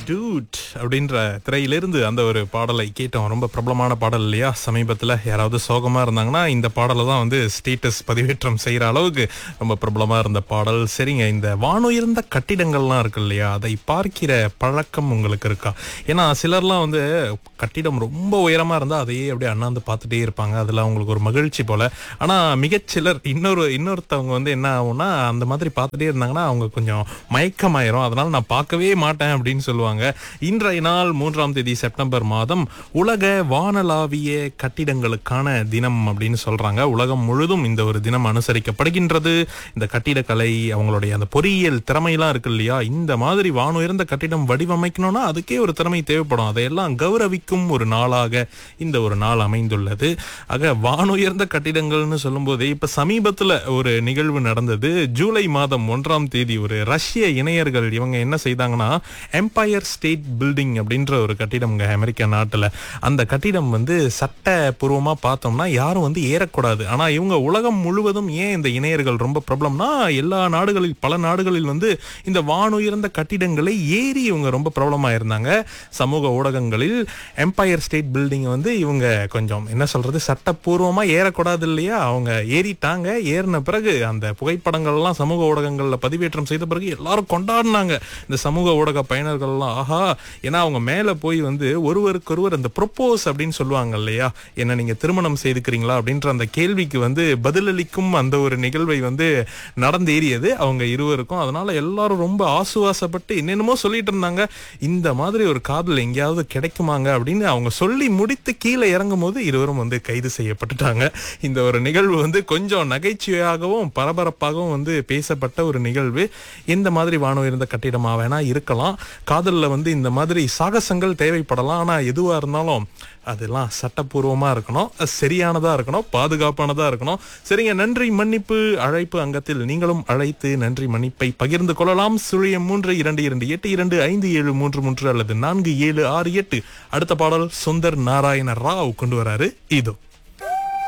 dude அப்படின்ற திரையிலிருந்து அந்த ஒரு பாடலை கேட்டோம் ரொம்ப பிரபலமான பாடல் இல்லையா சமீபத்தில் யாராவது சோகமா இருந்தாங்கன்னா இந்த பாடலை தான் வந்து ஸ்டேட்டஸ் பதிவேற்றம் செய்யற அளவுக்கு ரொம்ப பிரபலமா இருந்த பாடல் சரிங்க இந்த வானுயர்ந்த கட்டிடங்கள்லாம் இருக்கு இல்லையா அதை பார்க்கிற பழக்கம் உங்களுக்கு இருக்கா ஏன்னா சிலர்லாம் வந்து கட்டிடம் ரொம்ப உயரமா இருந்தா அதையே அப்படியே அண்ணாந்து பார்த்துட்டே இருப்பாங்க அதுல அவங்களுக்கு ஒரு மகிழ்ச்சி போல ஆனா மிகச்சிலர் இன்னொரு இன்னொருத்தவங்க வந்து என்ன ஆகும்னா அந்த மாதிரி பார்த்துட்டே இருந்தாங்கன்னா அவங்க கொஞ்சம் மயக்கமாயிரும் அதனால நான் பார்க்கவே மாட்டேன் அப்படின்னு சொல்லுவாங்க இன்றைய நாள் மூன்றாம் தேதி செப்டம்பர் மாதம் உலக வானளாவிய கட்டிடங்களுக்கான தினம் அப்படின்னு சொல்றாங்க உலகம் முழுதும் இந்த ஒரு தினம் அனுசரிக்கப்படுகின்றது இந்த கட்டிடக்கலை அவங்களுடைய அந்த பொறியியல் திறமையெல்லாம் இருக்கு இல்லையா இந்த மாதிரி வானுயர்ந்த கட்டிடம் வடிவமைக்கணும்னா அதுக்கே ஒரு திறமை தேவைப்படும் அதையெல்லாம் கௌரவிக்கும் ஒரு நாளாக இந்த ஒரு நாள் அமைந்துள்ளது ஆக வானுயர்ந்த கட்டிடங்கள்னு சொல்லும்போது இப்ப சமீபத்துல ஒரு நிகழ்வு நடந்தது ஜூலை மாதம் ஒன்றாம் தேதி ஒரு ரஷ்ய இணையர்கள் இவங்க என்ன செய்தாங்கன்னா எம்பயர் ஸ்டேட் பில்டிங் அப்படின்ற ஒரு கட்டிடம்ங்க அமெரிக்க நாட்டுல அந்த கட்டிடம் வந்து சட்டபூர்வமா பார்த்தோம்னா யாரும் வந்து ஏறக்கூடாது ஆனா இவங்க உலகம் முழுவதும் ஏன் இந்த இணையர்கள் ரொம்ப பிரபலம்னா எல்லா நாடுகளில் பல நாடுகளில் வந்து இந்த வானுயர்ந்த கட்டிடங்களை ஏறி இவங்க ரொம்ப பிரபலமா இருந்தாங்க சமூக ஊடகங்களில் எம்பயர் ஸ்டேட் பில்டிங் வந்து இவங்க கொஞ்சம் என்ன சொல்றது சட்டப்பூர்வமா ஏறக்கூடாது இல்லையா அவங்க ஏறிட்டாங்க ஏறின பிறகு அந்த புகைப்படங்கள் எல்லாம் சமூக ஊடகங்கள்ல பதிவேற்றம் செய்த பிறகு எல்லாரும் கொண்டாடினாங்க இந்த சமூக ஊடக பயனர்கள் எல்லாம் ஆஹா ஏன்னா அவங்க மேல போய் வந்து ஒருவருக்கொருவர் அந்த ப்ரொப்போஸ் அப்படின்னு சொல்லுவாங்க இல்லையா என்ன நீங்க திருமணம் செய்துக்கிறீங்களா அப்படின்ற அந்த கேள்விக்கு வந்து பதிலளிக்கும் அந்த ஒரு நிகழ்வை வந்து நடந்தேறியது அவங்க இருவருக்கும் அதனால எல்லாரும் ரொம்ப ஆசுவாசப்பட்டு என்னென்னமோ சொல்லிட்டு இருந்தாங்க இந்த மாதிரி ஒரு காதல் எங்கேயாவது கிடைக்குமாங்க அப்படின்னு அவங்க சொல்லி முடித்து கீழே இறங்கும் போது இருவரும் வந்து கைது செய்யப்பட்டுட்டாங்க இந்த ஒரு நிகழ்வு வந்து கொஞ்சம் நகைச்சுவையாகவும் பரபரப்பாகவும் வந்து பேசப்பட்ட ஒரு நிகழ்வு எந்த மாதிரி வானம் இருந்த கட்டிடமா வேணா இருக்கலாம் காதல்ல வந்து இந்த மாதிரி சாகசங்கள் தேவைப்படலாம் ஆனா எதுவா இருந்தாலும் அதெல்லாம் சட்டப்பூர்வமா இருக்கணும் சரியானதா இருக்கணும் பாதுகாப்பானதா இருக்கணும் சரிங்க நன்றி மன்னிப்பு அழைப்பு அங்கத்தில் நீங்களும் அழைத்து நன்றி மன்னிப்பை பகிர்ந்து கொள்ளலாம் சுழியம் மூன்று இரண்டு இரண்டு எட்டு இரண்டு ஐந்து ஏழு மூன்று மூன்று அல்லது நான்கு ஏழு ஆறு எட்டு அடுத்த பாடல் சுந்தர் நாராயண ராவ் கொண்டு வராரு இதோ